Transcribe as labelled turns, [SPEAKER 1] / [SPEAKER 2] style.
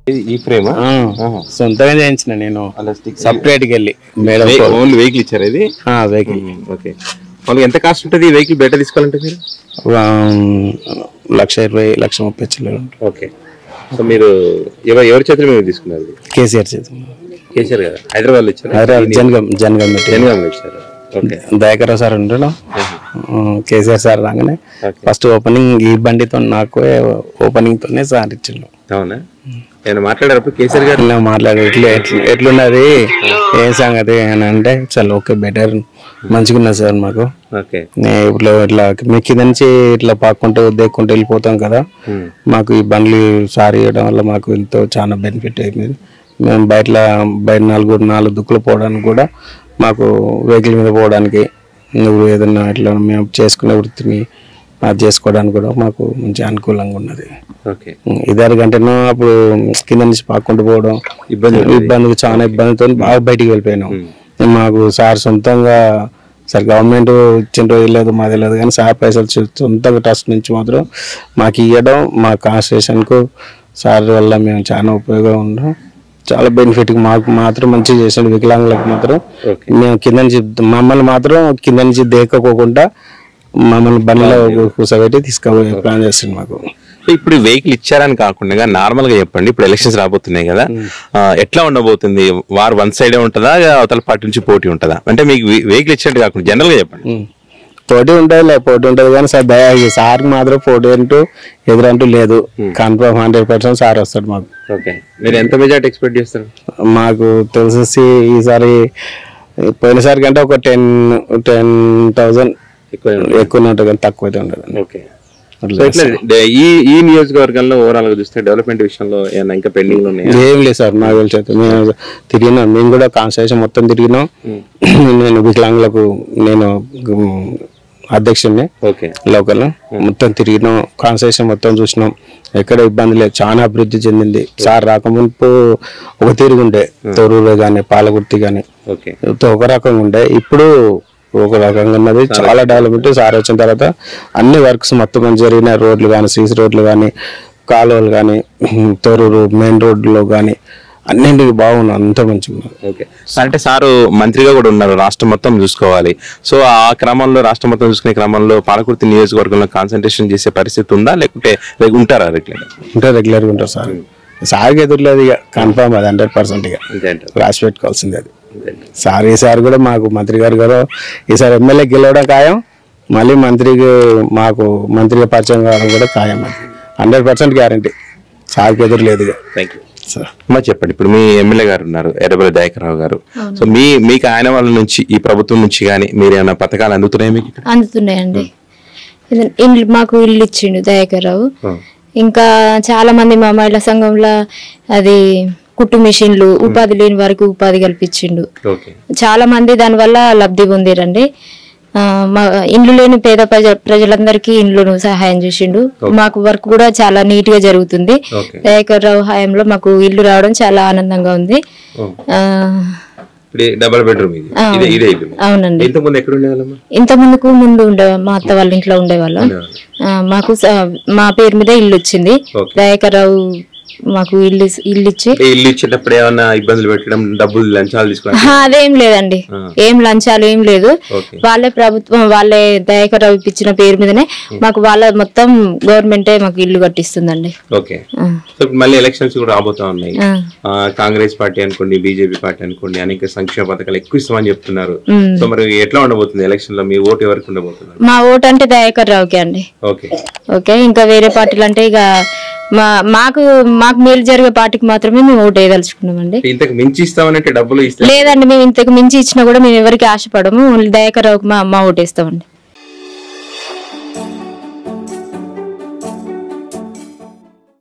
[SPEAKER 1] ఇది- ఈ ఫ్రేమ్
[SPEAKER 2] ఆ, సొంతంగా చేయించిన నేను సపరేట్ కి వెళ్ళి మేడం
[SPEAKER 1] ఓన్లీ వెహికల్ ఇచ్చారు ఇది
[SPEAKER 2] వెహికల్
[SPEAKER 1] ఓకే వాళ్ళకి ఎంత కాస్ట్ ఉంటుంది ఈ వెహికల్ బయట తీసుకోవాలంటే మీరు
[SPEAKER 2] లక్ష ఇరవై లక్ష ముప్పై చిల్లర
[SPEAKER 1] ఓకే సో మీరు ఎవరు ఎవరి చేతుల మీద తీసుకున్నారు ఇది?
[SPEAKER 2] కేసీఆర్ చేతి
[SPEAKER 1] కేసీఆర్ కదా హైదరాబాద్ లో ఇచ్చారు
[SPEAKER 2] హైదరాబాద్ జనగం జనగం పెట్టి
[SPEAKER 1] జనగాంలో ఇచ్చారు ఓకే
[SPEAKER 2] దయాకర్ సార్ ఉండడం కేసీఆర్ సార్ రాగానే ఫస్ట్ ఓపెనింగ్ ఈ బండితో నాకు ఓపెనింగ్ తోనే సార్ ఇచ్చిండు
[SPEAKER 1] అవునా నేను మాట్లాడారు కేసీఆర్ గారు
[SPEAKER 2] ఇలా మాట్లాడు ఎట్లా ఎట్ల- ఎట్లున్నది ఏం సంగతి అని అంటే చాలా ఓకే బెటర్ మంచిగా ఉన్నది సార్ మాకు
[SPEAKER 1] ఓకే
[SPEAKER 2] నే ఇప్పుడు ఇట్లా మీ కింద నుంచి ఇట్లా పాక్కుంటూ దేక్కుంటూ వెళ్ళిపోతాం కదా మాకు ఈ బండ్లు సారి ఇవ్వడం వల్ల మాకు ఎంతో చాలా బెనిఫిట్ అయింది మేము బయట బయట నాలుగు నాలుగు దుక్కులు పోవడానికి కూడా మాకు వెహికల్ మీద పోవడానికి నువ్వు ఏదన్నా ఇట్లా మేము చేసుకునే వృత్తిని అది చేసుకోవడానికి కూడా మాకు మంచి అనుకూలంగా ఉన్నది
[SPEAKER 1] ఓకే
[SPEAKER 2] ఇద్దరు గంటను అప్పుడు కింద నుంచి పాక్కుంటూ పోవడం
[SPEAKER 1] ఇబ్బంది
[SPEAKER 2] ఇబ్బంది చాలా ఇబ్బందితో బాగా బయటికి వెళ్ళిపోయినాం మాకు సార్ సొంతంగా సార్ గవర్నమెంట్ ఇచ్చిన రోజు లేదు మాది లేదు కానీ సార్ పైసలు చు- సొంతంగా ట్రస్ట్ నుంచి మాత్రం మాకు ఇవ్వడం మా కాన్స్టిట్యూషన్కు సార్ వల్ల మేము చాలా ఉపయోగం ఉన్నాం చాలా బెనిఫిట్ మాకు మాత్రం మంచిగా చేసాడు వికలాంగులకు మాత్రం మేము కింద నుంచి మమ్మల్ని మాత్రం కింద నుంచి దేకపోకుండా మమ్మల్ని బండిలో కూర్చోబెట్టి తీసుకుపోయే ప్లాన్ చేస్తుంది మాకు
[SPEAKER 1] సో ఇప్పుడు వెహికల్ ఇచ్చారని కాకుండా నార్మల్ గా చెప్పండి ఇప్పుడు ఎలక్షన్స్ రాబోతున్నాయి కదా ఆ, ఎట్లా ఉండబోతుంది వారు వన్ సైడే ఉంటుందా అవతల పార్టీ నుంచి పోటీ ఉంటుందా అంటే మీకు వెహికల్ ఇచ్చినట్టు కాకుండా జనరల్ గా చెప్పండి
[SPEAKER 2] ఉం. పోటీ ఉంటుంది పోటీ ఉంటుంది కానీ సార్ దయా ఈ సార్కి మాత్రం పోటీ అంటూ ఎదురంటూ లేదు కన్ఫర్మ్ హండ్రెడ్ పర్సెంట్ సార్ వస్తాడు మాకు
[SPEAKER 1] ఓకే మీరు ఎంత మెజార్టీ ఎక్స్పెక్ట్ చేస్తారు
[SPEAKER 2] మాకు తెలిసి ఈసారి పోయినసారి కంటే ఒక టెన్ టెన్ థౌజండ్
[SPEAKER 1] ఎక్కువ
[SPEAKER 2] ఎక్కువ ఉంటుంది కానీ తక్కువ అయితే ఉండదు
[SPEAKER 1] ఓకే సో ఇట్లా డే- ఈ ఈ నియోజకవర్గంలో ఓవరాల్ గా చూస్తే డెవలప్మెంట్ విషయంలో ఏమైనా ఇంకా పెండింగ్ ఉన్నాయి
[SPEAKER 2] ఏం లేదు సార్ నాకు తెలిసి అయితే మేము తిరిగినాం మేము కూడా కాన్స్టిట్యూషన్ మొత్తం తిరిగినాం నేను వికలాంగులకు నేను ఉమ్, అధ్యక్షుడిని
[SPEAKER 1] ఓకే
[SPEAKER 2] లోకల్ మొత్తం తిరిగినాం కాన్స్టిట్యూషన్ మొత్తం చూసినాం ఎక్కడ ఇబ్బంది లేదు చాలా అభివృద్ధి చెందింది సార్ రాకముందు ఒక తిరుగుండే తొరూరు కానీ పాలగుర్తి కానీ
[SPEAKER 1] ఓకే
[SPEAKER 2] ఒక రకంగా ఉండే ఇప్పుడు ఒక రకంగా ఉన్నది చాలా డెవలప్మెంట్ సార్ వచ్చిన తర్వాత అన్ని వర్క్స్ మొత్తం మంచి జరిగినాయి రోడ్లు కానీ సీసీ రోడ్లు కానీ కాలువలు కానీ తొరూరు మెయిన్ రోడ్లో కానీ అన్నింటికి బాగున్నాయి అంత మంచిగా ఉన్నది
[SPEAKER 1] ఓకే అంటే సారు మంత్రిగా కూడా ఉన్నారు రాష్ట్రం మొత్తం చూసుకోవాలి సో ఆ క్రమంలో రాష్ట్రం మొత్తం చూసుకునే క్రమంలో పాలకుర్తి నియోజకవర్గంలో కాన్సన్ట్రేషన్ చేసే పరిస్థితి ఉందా లేకుంటే లేక ఉంటారా రెగ్యులర్
[SPEAKER 2] ఉంటే రెగ్యులర్గా ఉంటారు సార్ సార్కి ఎదురులేదు ఇక కన్ఫామ్ అది హండ్రెడ్ పర్సెంట్ ఇక
[SPEAKER 1] అంతే అంటారు
[SPEAKER 2] రాసి పెట్టుకోవాల్సింది అది సార్ ఈసారి కూడా మాకు మంత్రి గారు కూడా ఈసారి ఎమ్మెల్యే గెలవడం ఖాయం మళ్ళీ మంత్రికి మాకు మంత్రిగా పరిచయం కావడం కూడా ఖాయం అది హండ్రెడ్ పర్సెంట్ గ్యారంటీ సార్కి ఎదురు లేదు ఇక
[SPEAKER 1] థ్యాంక్ యూ
[SPEAKER 2] సార్
[SPEAKER 1] అమ్మా చెప్పండి ఇప్పుడు మీ ఎమ్మెల్యే గారు ఉన్నారు ఎర్రబెల్లి దయాకరావు గారు సో మీ మీకు ఆయన వాళ్ళ నుంచి ఈ ప్రభుత్వం నుంచి కానీ మీరు ఏమైనా పథకాలు అందుతున్నాయి మీకు ఇక్కడ?
[SPEAKER 3] అందుతున్నాయండి ఇది ఇల్లు మాకు ఇల్లు ఇచ్చిండు దయాకర్రావు ఇంకా చాలా మంది మా మహిళా సంఘంలో అది కుట్టు మిషన్లు ఉపాధి లేని వారికి ఉపాధి కల్పించిండు
[SPEAKER 1] ఓకే
[SPEAKER 3] చాలా మంది దానివల్ల లబ్ధి పొందిరండి ఆ, మా ఇండ్లు లేని పేద ప్రజ ప్రజలందరికీ ఇండ్లను సహాయం చేసిండు మాకు వర్క్ కూడా చాలా నీట్ గా జరుగుతుంది
[SPEAKER 1] ఓకే
[SPEAKER 3] దయాకర్ రావు హయాంలో మాకు ఇల్లు రావడం చాలా ఆనందంగా ఉంది ఆ,
[SPEAKER 1] ఇప్పుడు డబల్ బెడ్రూమ్ ఇది ఇదే ఇదే ఇల్లు
[SPEAKER 3] అవునండి
[SPEAKER 1] ఇంత ముందు ఎక్కడ ఉండేవాళ్ళమ్మా
[SPEAKER 3] ఇంత ముందుకు ముందు ఉండే మా అత్త వాళ్ళ ఇంట్లో ఉండేవాళ్ళం ఆ, మాకు స- మా పేరు మీద ఇల్లు వచ్చింది
[SPEAKER 1] ఓకే.
[SPEAKER 3] దయాకర్ రావు మాకు ఇల్లు ఇల్లు ఇచ్చి
[SPEAKER 1] అంటే ఇల్లు ఇచ్చేటప్పుడు ఏమన్నా ఇబ్బందులు పెట్టడం డబ్బులు లంచాలు తీసుకోవడం
[SPEAKER 3] ఆహా, అదేం లేదండి ఏం లంచాలు ఏం లేదు
[SPEAKER 1] ఓకే
[SPEAKER 3] వాళ్ళే ప్రభుత్వం వాళ్ళే దయాకర్ రావు ఇప్పించిన పేరు మీదనే మాకు వాళ్ళ మొత్తం గవర్నమెంటే మాకు ఇల్లు కట్టిస్తుందండి
[SPEAKER 1] ఓకే
[SPEAKER 3] ఆ,
[SPEAKER 1] సో ఇప్పుడు మళ్ళీ ఎలక్షన్స్ కూడా రాబోతా ఉన్నాయి
[SPEAKER 3] ఆ,
[SPEAKER 1] ఆ, కాంగ్రెస్ పార్టీ అనుకోండి బీజేపీ పార్టీ అనుకోండి అనేక సంక్షేమ పథకాలు ఎక్కువ ఇస్తామని చెప్తున్నారు
[SPEAKER 3] ఉమ్.
[SPEAKER 1] సో మరి ఎట్లా ఉండబోతుంది ఎలక్షన్ లో మీ ఓటు ఎవరికి ఉండబోతున్నారు
[SPEAKER 3] మా ఓటు అంటే దయాకర్ రావుకే అండి
[SPEAKER 1] ఓకే
[SPEAKER 3] ఓకే ఇంకా వేరే పార్టీలు అంటే ఇక మా మాకు మాకు మేలు జరిగే పార్టీకి మాత్రమే మేము ఓటు వేయదలుచుకున్నామండి
[SPEAKER 1] ఇంతకు మించి ఇస్తామనంటే డబ్బులు ఇస్తే
[SPEAKER 3] లేదండి మేము ఇంతకు మించి ఇచ్చినా కూడా మేము ఎవరికి ఆశపడము ఓన్లీ దయాకర్ రావుకి మా మా ఓటు వేస్తామండి